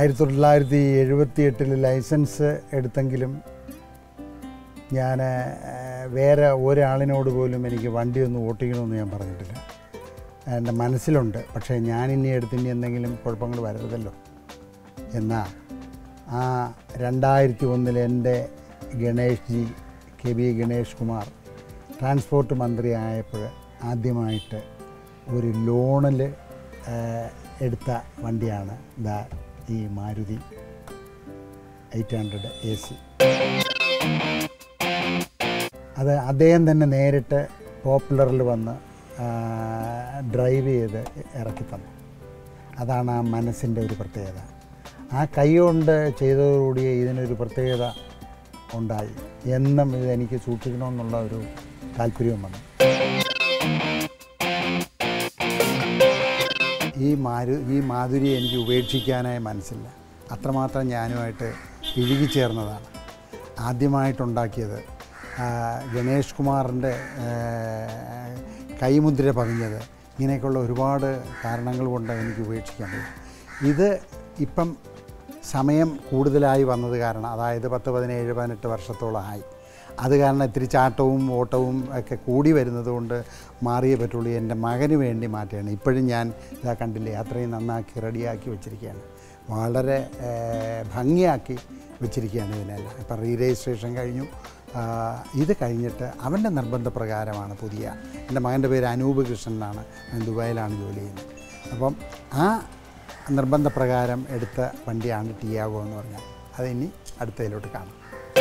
ആയിരത്തി തൊള്ളായിരത്തി എഴുപത്തി എട്ടിൽ ലൈസൻസ് എടുത്തെങ്കിലും ഞാൻ വേറെ ഒരാളിനോട് പോലും എനിക്ക് വണ്ടിയൊന്നും ഓട്ടിക്കണമെന്ന് ഞാൻ പറഞ്ഞിട്ടില്ല എൻ്റെ മനസ്സിലുണ്ട് പക്ഷേ ഞാനിനി എടുത്തിനി എന്തെങ്കിലും കുഴപ്പങ്ങൾ വരരുതല്ലോ എന്നാൽ ആ രണ്ടായിരത്തി ഒന്നിൽ എൻ്റെ Ganesh ji K B Ganesh Kumar transport മന്ത്രി ആയപ്പോൾ ആദ്യമായിട്ട് ഒരു ലോണിൽ എടുത്ത വണ്ടിയാണ് ദാ ഈ Maruti eight hundred A C അത് അദ്ദേഹം തന്നെ നേരിട്ട് പോപ്പുലറിൽ വന്ന് ആ, ഡ്രൈവ് ചെയ്ത് ഇറക്കി തന്നു അതാണ് ആ മനസ്സിൻ്റെ ഒരു പ്രത്യേകത ആ കൈ കൊണ്ട് ചെയ്തതോടുകൂടി ഇതിനൊരു പ്രത്യേകത ഉണ്ടായി എന്നും ഇത് എനിക്ക് സൂക്ഷിക്കണമെന്നുള്ള ഒരു താല്പര്യവും വന്നു ഈ മാരു ഈ മാധുരി എനിക്ക് ഉപേക്ഷിക്കാനായി മനസ്സില്ല അത്രമാത്രം ഞാനുമായിട്ട് ഇഴുകിച്ചേർന്നതാണ് ആദ്യമായിട്ടുണ്ടാക്കിയത് ആ, ഗണേഷ് കുമാറിൻ്റെ ആ, കൈമുദ്ര പതിഞ്ഞത് ഇങ്ങനെയൊക്കെയുള്ള ഒരുപാട് കാരണങ്ങൾ കൊണ്ട് എനിക്ക് ഉപേക്ഷിക്കാൻ കഴിയും ഇത് ഇപ്പം സമയം കൂടുതലായി വന്നത് കാരണം അതായത് പത്ത് പതിനേഴ് പതിനെട്ട് വർഷത്തോളമായി അത് കാരണം ഇത്തിരി ചാട്ടവും ഓട്ടവും ഒക്കെ കൂടി വരുന്നത് കൊണ്ട് മാറിയേ പറ്റുള്ളൂ എൻ്റെ മകന് വേണ്ടി മാറ്റുകയാണ് ഇപ്പോഴും ഞാൻ ഇതാ കണ്ടില്ലേ അത്രയും നന്നാക്കി റെഡിയാക്കി വെച്ചിരിക്കുകയാണ് വളരെ ഏഹ്, ഭംഗിയാക്കി വെച്ചിരിക്കുകയാണ് ഇതിനെല്ലാം ഇപ്പം റീ രജിസ്ട്രേഷൻ കഴിഞ്ഞു ആ, ഇത് കഴിഞ്ഞിട്ട് അവൻ്റെ നിർബന്ധപ്രകാരമാണ് പുതിയ എൻ്റെ മകൻ്റെ പേര് അനൂപ് കൃഷ്ണൻ എന്നാണ് ഞാൻ ദുബായിലാണ് ജോലി ചെയ്യുന്നത് അപ്പം ആ നിർബന്ധപ്രകാരം എടുത്ത വണ്ടിയാണ് ടിയാഗോ എന്ന് പറഞ്ഞാൽ അതിനി അടുത്തതിലോട്ട് കാണാം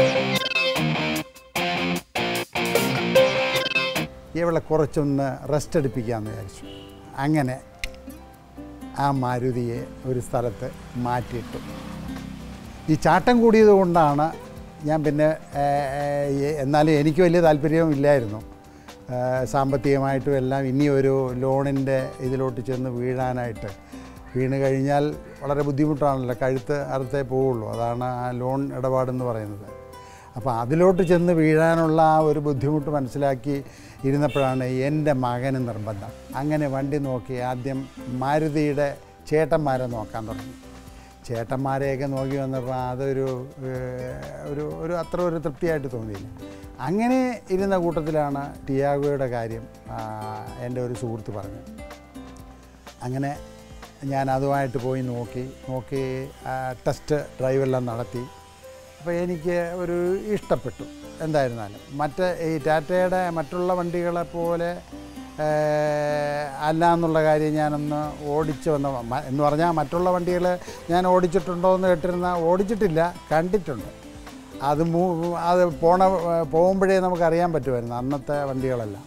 ഇവളെ കുറച്ചൊന്ന് റെസ്റ്റ് എടുപ്പിക്കാമെന്ന് വിചാരിച്ചു അങ്ങനെ ആ മാരുതിയെ ഒരു സ്ഥലത്ത് മാറ്റിയിട്ടു ഈ ചാട്ടം കൂടിയത് കൊണ്ടാണ് ഞാൻ പിന്നെ ഏഹ്, ഏഹ്, എന്നാലും എനിക്ക് വലിയ താല്പര്യവും ഇല്ലായിരുന്നു ഏഹ്, സാമ്പത്തികമായിട്ടും എല്ലാം ഇനി ഒരു ലോണിൻ്റെ ഇതിലോട്ട് ചെന്ന് വീഴാനായിട്ട് വീണ് കഴിഞ്ഞാൽ വളരെ ബുദ്ധിമുട്ടാണല്ലോ കഴുത്ത് അറുത്തേ പോവുള്ളൂ അതാണ് ആ ലോൺ ഇടപാടെന്ന് പറയുന്നത് അപ്പോൾ അതിലോട്ട് ചെന്ന് വീഴാനുള്ള ആ ഒരു ബുദ്ധിമുട്ട് മനസ്സിലാക്കി ഇരുന്നപ്പോഴാണ് എൻ്റെ മകന് നിർബന്ധം അങ്ങനെ വണ്ടി നോക്കി ആദ്യം മാരുതിയുടെ ചേട്ടന്മാരെ നോക്കാൻ തുടങ്ങി ചേട്ടന്മാരെയൊക്കെ നോക്കി വന്നപ്പോൾ അതൊരു ഏഹ്, ഒരു ഒരു അത്ര ഒരു തൃപ്തിയായിട്ട് തോന്നിയില്ല അങ്ങനെ ഇരുന്ന കൂട്ടത്തിലാണ് ടിയാഗോയുടെ കാര്യം ആ, എൻ്റെ ഒരു സുഹൃത്ത് പറഞ്ഞു അങ്ങനെ ഞാൻ അതുമായിട്ട് പോയി നോക്കി നോക്കി ആ, ടെസ്റ്റ് ഡ്രൈവെല്ലാം നടത്തി അപ്പോൾ എനിക്ക് ഒരു ഇഷ്ടപ്പെട്ടു എന്തായിരുന്നാലും മറ്റ് ഈ ടാറ്റയുടെ മറ്റുള്ള വണ്ടികളെ പോലെ ഏഹ്, അല്ല എന്നുള്ള കാര്യം ഞാനൊന്ന് ഓടിച്ച് വന്ന മ- എന്ന് പറഞ്ഞാൽ മറ്റുള്ള വണ്ടികൾ ഞാൻ ഓടിച്ചിട്ടുണ്ടോ എന്ന് കേട്ടിരുന്ന ഓടിച്ചിട്ടില്ല കണ്ടിട്ടുണ്ട് അത് മൂ അത് പോണ പോകുമ്പോഴേ നമുക്കറിയാൻ പറ്റുമായിരുന്നു അന്നത്തെ വണ്ടികളെല്ലാം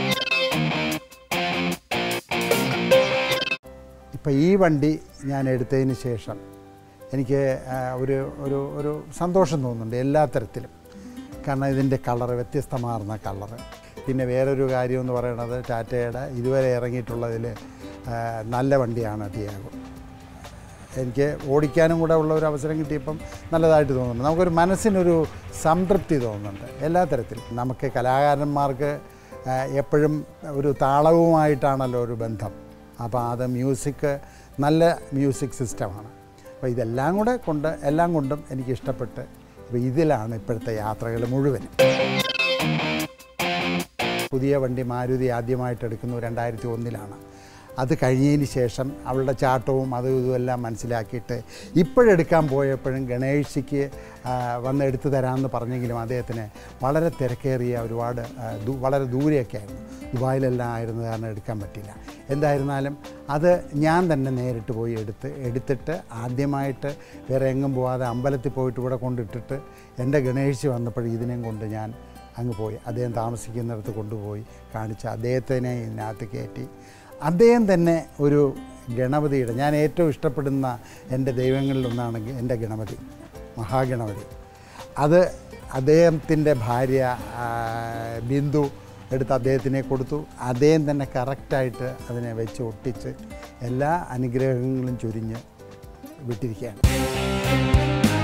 ഇപ്പം ഈ വണ്ടി ഞാൻ എടുത്തതിന് ശേഷം എനിക്ക് ആ, ഒരു ഒരു ഒരു സന്തോഷം തോന്നുന്നുണ്ട് എല്ലാ തരത്തിലും കാരണം ഇതിൻ്റെ കളറ് വ്യത്യസ്തമാർന്ന കളറ് പിന്നെ വേറൊരു കാര്യം എന്ന് പറയുന്നത് ടാറ്റയുടെ ഇതുവരെ ഇറങ്ങിയിട്ടുള്ളതിൽ ആ, നല്ല വണ്ടിയാണ് ടിയാഗോ എനിക്ക് ഓടിക്കാനും കൂടെ ഉള്ള ഒരു അവസരം കിട്ടിയപ്പം നല്ലതായിട്ട് തോന്നുന്നുണ്ട് നമുക്കൊരു മനസ്സിനൊരു സംതൃപ്തി തോന്നുന്നുണ്ട് എല്ലാ തരത്തിലും നമുക്ക് കലാകാരന്മാർക്ക് ആ, എപ്പോഴും ഒരു താളവുമായിട്ടാണല്ലോ ഒരു ബന്ധം അപ്പോൾ അത് മ്യൂസിക് നല്ല മ്യൂസിക് സിസ്റ്റമാണ് അപ്പോൾ ഇതെല്ലാം കൂടെ കൊണ്ട് എല്ലാം കൊണ്ടും എനിക്ക് ഇഷ്ടപ്പെട്ട് അപ്പോൾ ഇതിലാണ് ഇപ്പോഴത്തെ യാത്രകൾ മുഴുവനും പുതിയ വണ്ടി മാരുതി ആദ്യമായിട്ട് എടുക്കുന്നു രണ്ടായിരത്തി ഒന്നിലാണ് അത് കഴിഞ്ഞതിന് ശേഷം അവളുടെ ചാട്ടവും അതും ഇതുമെല്ലാം മനസ്സിലാക്കിയിട്ട് ഇപ്പോഴെടുക്കാൻ പോയപ്പോഴും ഗണേഷിക്ക് ആ, വന്ന് എടുത്തു തരാമെന്ന് പറഞ്ഞെങ്കിലും അദ്ദേഹത്തിന് വളരെ തിരക്കേറിയ ഒരുപാട് ആ, ദൂ- വളരെ ദൂരെയൊക്കെ ആയിരുന്നു ദുബായിലെല്ലാം ആയിരുന്നു കാരണം എടുക്കാൻ പറ്റില്ല എന്തായിരുന്നാലും അത് ഞാൻ തന്നെ നേരിട്ട് പോയി എടുത്ത് എടുത്തിട്ട് ആദ്യമായിട്ട് വേറെ എങ്ങും പോവാതെ അമ്പലത്തിൽ പോയിട്ട് ഇവിടെ കൊണ്ടിട്ടിട്ട് എൻ്റെ ഗണേഷ് വന്നപ്പോൾ ഇതിനെയും കൊണ്ട് ഞാൻ അങ്ങ് പോയി അദ്ദേഹം താമസിക്കുന്നിടത്ത് കൊണ്ടുപോയി കാണിച്ച് അദ്ദേഹത്തിനെ ഇതിനകത്ത് കയറ്റി അദ്ദേഹം തന്നെ ഒരു ഗണപതിയുടെ ഞാൻ ഏറ്റവും ഇഷ്ടപ്പെടുന്ന എൻ്റെ ദൈവങ്ങളിലൊന്നാണ് എൻ്റെ ഗണപതി മഹാഗണപതി അത് അദ്ദേഹത്തിൻ്റെ ഭാര്യ ആ, ബിന്ദു എടുത്ത് അദ്ദേഹത്തിനെ കൊടുത്തു അദ്ദേഹം തന്നെ കറക്റ്റായിട്ട് അതിനെ വെച്ച് ഒട്ടിച്ച് എല്ലാ അനുഗ്രഹങ്ങളും ചൊരിഞ്ഞ് വിട്ടിരിക്കുകയാണ്